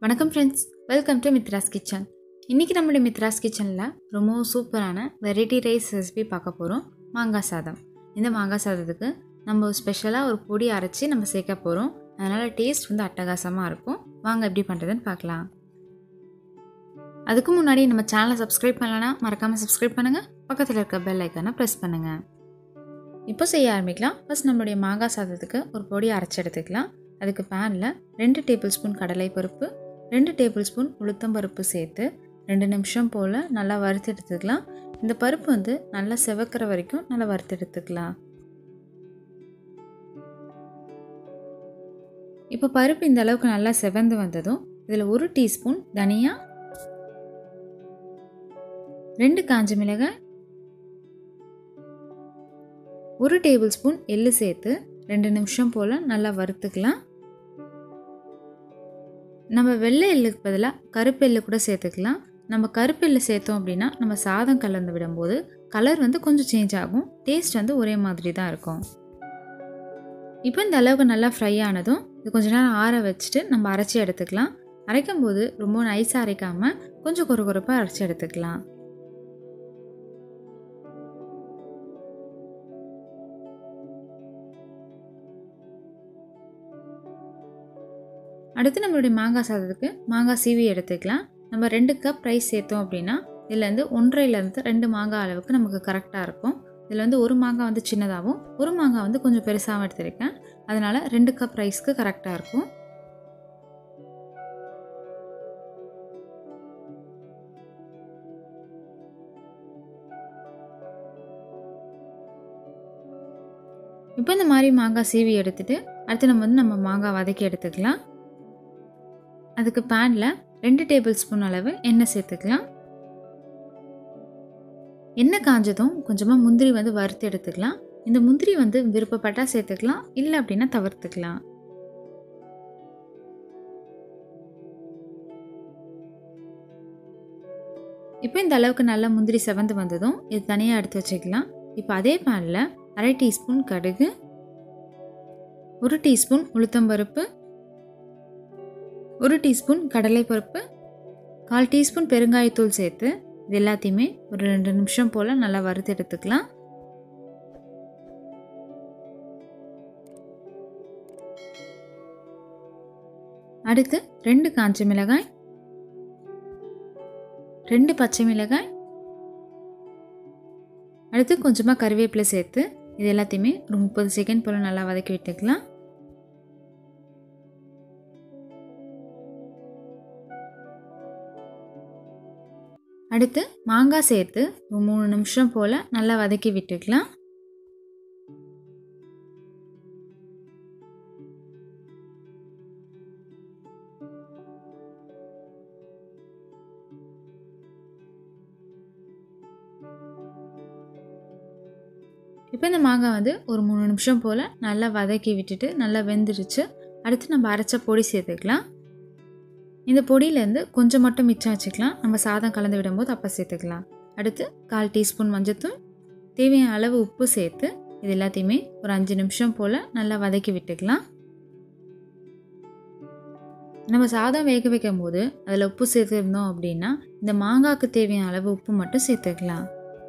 வணக்கம் friends welcome to Mithra's kitchen இன்றைக்கி நம்மளுடைய மித்ராஸ் கிச்சனில் ரொம்பவும் சூப்பரான வெரைட்டி ரைஸ் ரெசிபி பார்க்க போகிறோம் மாங்காய் சாதம் இந்த மாங்காய் சாதத்துக்கு நம்ம ஸ்பெஷலாக ஒரு பொடி அரைச்சி நம்ம சேர்க்க போகிறோம் அதனால் டேஸ்ட் வந்து அட்டகாசமாக இருக்கும் வாங்க எப்படி பண்ணுறதுன்னு பார்க்கலாம் அதுக்கு முன்னாடி நம்ம சேனலை சப்ஸ்கிரைப் பண்ணலன்னா மறக்காமல் சப்ஸ்கிரைப் பண்ணுங்கள் பக்கத்தில் இருக்க பெல் ஐக்கானை ப்ரெஸ் பண்ணுங்கள் இப்போ செய்ய ஆரம்பிக்கலாம் ஃபஸ்ட் நம்மளுடைய மாங்காய் சாதத்துக்கு ஒரு பொடி அரைச்சி எடுத்துக்கலாம் அதுக்கு பேனில் ரெண்டு டேபிள் ஸ்பூன் கடலை பருப்பு ரெண்டு டேபிள் ஸ்பூன் உளுத்தம் பருப்பு சேர்த்து ரெண்டு நிமிஷம் போல் நல்லா வறுத்து எடுத்துக்கலாம் இந்த பருப்பு வந்து நல்லா செவக்கிற வரைக்கும் நல்லா வறுத்து எடுத்துக்கலாம் இப்போ பருப்பு இந்த அளவுக்கு நல்லா செவந்து வந்ததும் இதில் ஒரு டீஸ்பூன் தனியா ரெண்டு காஞ்ச மிளகாய் ஒரு டேபிள் ஸ்பூன் எள்ளு சேர்த்து ரெண்டு நிமிஷம் போல் நல்லா வறுத்துக்கலாம் நம்ம வெள்ளை எள்ளுக்கு பதிலாக கருப்பு எள்ளு கூட சேர்த்துக்கலாம் நம்ம கருப்பு எள்ளு சேர்த்தோம் அப்படின்னா நம்ம சாதம் கலந்து விடும்போது கலர் வந்து கொஞ்சம் சேஞ்ச் ஆகும் டேஸ்ட் வந்து ஒரே மாதிரி தான் இருக்கும் இப்போ இந்த அளவுக்கு நல்லா ஃப்ரை ஆனதும் இது கொஞ்ச நேரம் ஆற வச்சுட்டு நம்ம அரைச்சி எடுத்துக்கலாம் அரைக்கும் போது ரொம்ப நைஸாக அரைக்காமல் கொஞ்சம் கொர கொரப்பாக அரைச்சி எடுத்துக்கலாம் அடுத்து நம்மளுடைய மாங்காய் சாதத்துக்கு மாங்காய் சீவி எடுத்துக்கலாம் நம்ம ரெண்டு கப் ரைஸ் சேர்த்தோம் அப்படின்னா இதுலேருந்து ஒன்றரைலேருந்து ரெண்டு மாங்காய் அளவுக்கு நமக்கு கரெக்டாக இருக்கும் இதில் வந்து ஒரு மாங்காய் வந்து சின்னதாகவும் ஒரு மாங்காய் வந்து கொஞ்சம் பெருசாகவும் எடுத்திருக்கேன் அதனால் ரெண்டு கப் ரைஸ்க்கு கரெக்டாக இருக்கும் இப்போ இந்த மாதிரி மாங்காய் சீவி எடுத்துகிட்டு அடுத்து நம்ம வந்து நம்ம மாங்காய் வதக்கி எடுத்துக்கலாம் அதுக்கு பேனில் ரெண்டு டேபிள் ஸ்பூன் அளவு எண்ணெய் சேர்த்துக்கலாம் எண்ணெய் காஞ்சதும் கொஞ்சமாக முந்திரி வந்து வறுத்து எடுத்துக்கலாம் இந்த முந்திரி வந்து விருப்பப்பட்டால் சேர்த்துக்கலாம் இல்லை அப்படின்னா தவிர்த்துக்கலாம் இப்போ இந்த அளவுக்கு நல்லா முந்திரி செவந்து வந்ததும் இது தனியாக எடுத்து வச்சுக்கலாம் இப்போ அதே பேனில் அரை டீஸ்பூன் கடுகு ஒரு டீஸ்பூன் உளுத்தம்பருப்பு ஒரு டீஸ்பூன் கடலைப்பருப்பு கால் டீஸ்பூன் பெருங்காயத்தூள் சேர்த்து இது எல்லாத்தையுமே ஒரு ரெண்டு நிமிஷம் போல் நல்லா வறுத்து எடுத்துக்கலாம் அடுத்து ரெண்டு காஞ்ச மிளகாய் ரெண்டு பச்சை மிளகாய் அடுத்து கொஞ்சமாக கருவேப்பிலை சேர்த்து இது எல்லாத்தையுமே ஒரு முப்பது செகண்ட் போல் நல்லா வதக்கி விட்டுக்கலாம் அடுத்து மாங்காய் சேர்த்து ஒரு மூணு நிமிஷம் போல் நல்லா வதக்கி விட்டுக்கலாம் இப்போ இந்த மாங்காய் வந்து ஒரு மூணு நிமிஷம் போல் நல்லா வதக்கி விட்டுட்டு நல்லா வெந்துடுச்சு அடுத்து நம்ம அரைச்ச பொடி சேர்த்துக்கலாம் இந்த பொடியிலேருந்து கொஞ்சம் மட்டும் மிச்சம் வச்சுக்கலாம் நம்ம சாதம் கலந்து விடும்போது அப்போ சேர்த்துக்கலாம் அடுத்து கால் டீஸ்பூன் மஞ்சத்தூள் தேவையான அளவு உப்பு சேர்த்து இது எல்லாத்தையுமே ஒரு அஞ்சு நிமிஷம் போல் நல்லா வதக்கி விட்டுக்கலாம் நம்ம சாதம் வேக வைக்கும் போது அதில் உப்பு சேர்த்துருந்தோம் அப்படின்னா இந்த மாங்காய்க்கு தேவையான அளவு உப்பு மட்டும் சேர்த்துக்கலாம்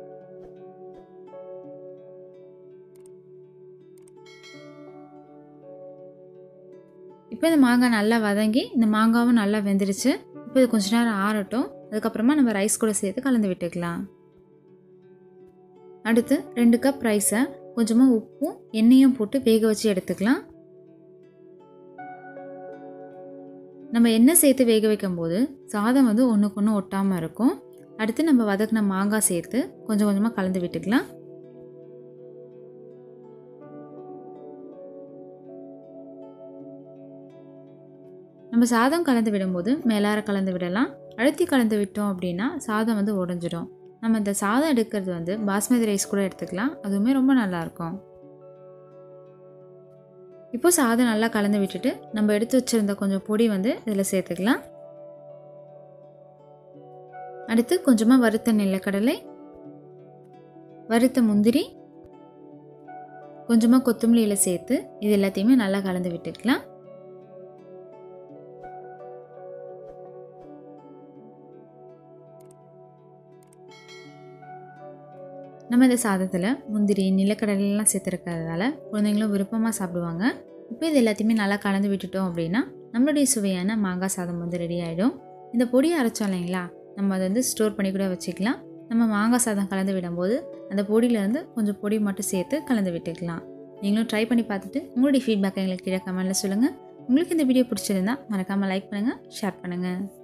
இப்போ இந்த மாங்காய் நல்லா வதங்கி இந்த மாங்காவும் நல்லா வெந்துருச்சு இப்போ இது கொஞ்ச நேரம் ஆறட்டும் அதுக்கப்புறமா நம்ம ரைஸ் கூட சேர்த்து கலந்து விட்டுக்கலாம் அடுத்து ரெண்டு கப் ரைஸை கொஞ்சமாக உப்பும் எண்ணெயும் போட்டு வேக வச்சு எடுத்துக்கலாம் நம்ம எண்ணெய் சேர்த்து வேக வைக்கும் போது சாதம் வந்து ஒன்றுக்கு ஒன்று ஒட்டாமல் இருக்கும் அடுத்து நம்ம வதக்கின மாங்காய் சேர்த்து கொஞ்சம் கொஞ்சமாக கலந்து விட்டுக்கலாம் நம்ம சாதம் கலந்து விடும்போது மேலார கலந்து விடலாம் அழுத்தி கலந்து விட்டோம் அப்படின்னா சாதம் வந்து உடஞ்சிடும் நம்ம இந்த சாதம் எடுக்கிறது வந்து பாஸ்மதி ரைஸ் கூட எடுத்துக்கலாம் அதுவுமே ரொம்ப நல்லாயிருக்கும் இப்போ சாதம் நல்லா கலந்து விட்டுட்டு நம்ம எடுத்து வச்சுருந்த கொஞ்சம் பொடி வந்து இதில் சேர்த்துக்கலாம் அடுத்து கொஞ்சமாக வறுத்த நிலக்கடலை வறுத்த முந்திரி கொஞ்சமாக கொத்தமல்லியில் சேர்த்து இது எல்லாத்தையுமே நல்லா கலந்து விட்டுக்கலாம் நம்ம இந்த சாதத்தில் முந்திரி நிலக்கடலைலாம் சேர்த்துருக்கிறதால குழந்தைங்களும் விருப்பமாக சாப்பிடுவாங்க இப்போ இது எல்லாத்தையுமே நல்லா கலந்து விட்டுட்டோம் அப்படின்னா நம்மளுடைய சுவையான மாங்காய் சாதம் வந்து ரெடி ஆகிடும் இந்த பொடியை அரைச்சோம் இல்லைங்களா நம்ம அதை வந்து ஸ்டோர் பண்ணி கூட வச்சுக்கலாம் நம்ம மாங்காய் சாதம் கலந்து விடும்போது அந்த பொடியிலேருந்து கொஞ்சம் பொடி மட்டும் சேர்த்து கலந்து விட்டுக்கலாம் நீங்களும் ட்ரை பண்ணி பார்த்துட்டு உங்களுடைய ஃபீட்பேக் எங்களுக்கு கீழே கமெண்ட்டில் சொல்லுங்கள் உங்களுக்கு இந்த வீடியோ பிடிச்சிருந்தா மறக்காமல் லைக் பண்ணுங்கள் ஷேர் பண்ணுங்கள்